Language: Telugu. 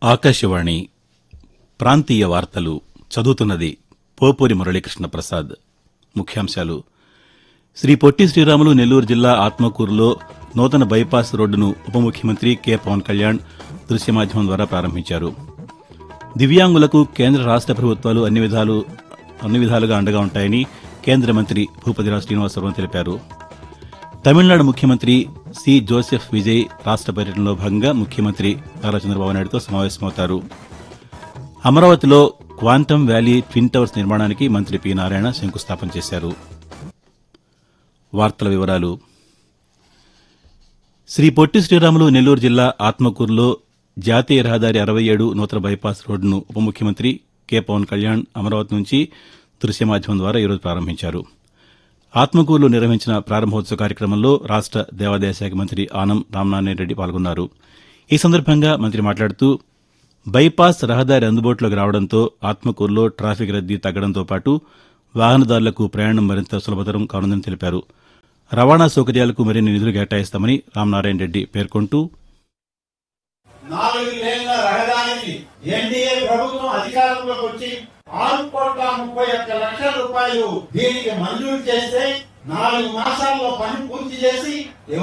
ఆకాశవాణి ప్రాంతీయ వార్తలు చదువుతున్నది పోపూరి మురళీకృష్ణ ప్రసాద్ ముఖ్యాంశాలు శ్రీ పొట్టి శ్రీరాములు నెల్లూరు జిల్లా ఆత్మకూరులో నూతన బైపాస్ రోడ్డును ఉప ముఖ్యమంత్రి కె పవన్ కళ్యాణ్ దృశ్య మాధ్యమం ద్వారా ప్రారంభించారు దివ్యాంగులకు కేంద్ర రాష్ట ప్రభుత్వాలు అన్ని విధాలు అన్ని విధాలుగా అండగా ఉంటాయని కేంద్ర మంత్రి భూపతిరాజు శ్రీనివాసరావు తెలిపారు తమిళనాడు ముఖ్యమంత్రి సి జోసెఫ్ విజయ్ రాష్ట పర్యటనలో భాగంగా ముఖ్యమంత్రి నారా చంద్రబాబు నాయుడుతో సమావేశమవుతారు అమరావతిలో క్వాంటమ్ వ్యాలీ ట్విన్ టవర్స్ నిర్మాణానికి మంత్రి పి నారాయణ శంకుస్థాపన చేశారు వార్తల వివరాలు శ్రీ పొట్టి శ్రీరాములు నెల్లూరు జిల్లా ఆత్మకూరులో జాతీయ రహదారి అరవై ఏడు నూతన బైపాస్ రోడ్డును ఉప ముఖ్యమంత్రి కె పవన్ కళ్యాణ్ అమరావతి నుంచి దృశ్య మాధ్యమం ద్వారా ఈరోజు ప్రారంభించారు ఆత్మకూరులో నిర్వహించిన ప్రారంభోత్సవ కార్యక్రమంలో రాష్ట దేవాదాయ శాఖ మంత్రి ఆనం రామనారాయణ రెడ్డి పాల్గొన్నారు ఈ సందర్భంగా మంత్రి మాట్లాడుతూ బైపాస్ రహదారి అందుబాటులోకి రావడంతో ఆత్మకూరులో ట్రాఫిక్ రద్దీ తగ్గడంతో పాటు వాహనదారులకు ప్రయాణం మరింత సులభతరం కానుందని తెలిపారు రవాణా సౌకర్యాలకు మరిన్ని నిధులు కేటాయిస్తామని రామనారాయణ రెడ్డి పేర్కొంటూ నాలుగు లేన్ల రహదారిని ఎన్డీఏ ప్రభుత్వం అధికారంలోకి వచ్చి ఆరు కోట్ల ముప్పై ఒక్క లక్షల రూపాయలు దీనికి మంజూరు చేస్తే నాలుగు మాసాల్లో పని పూర్తి చేసి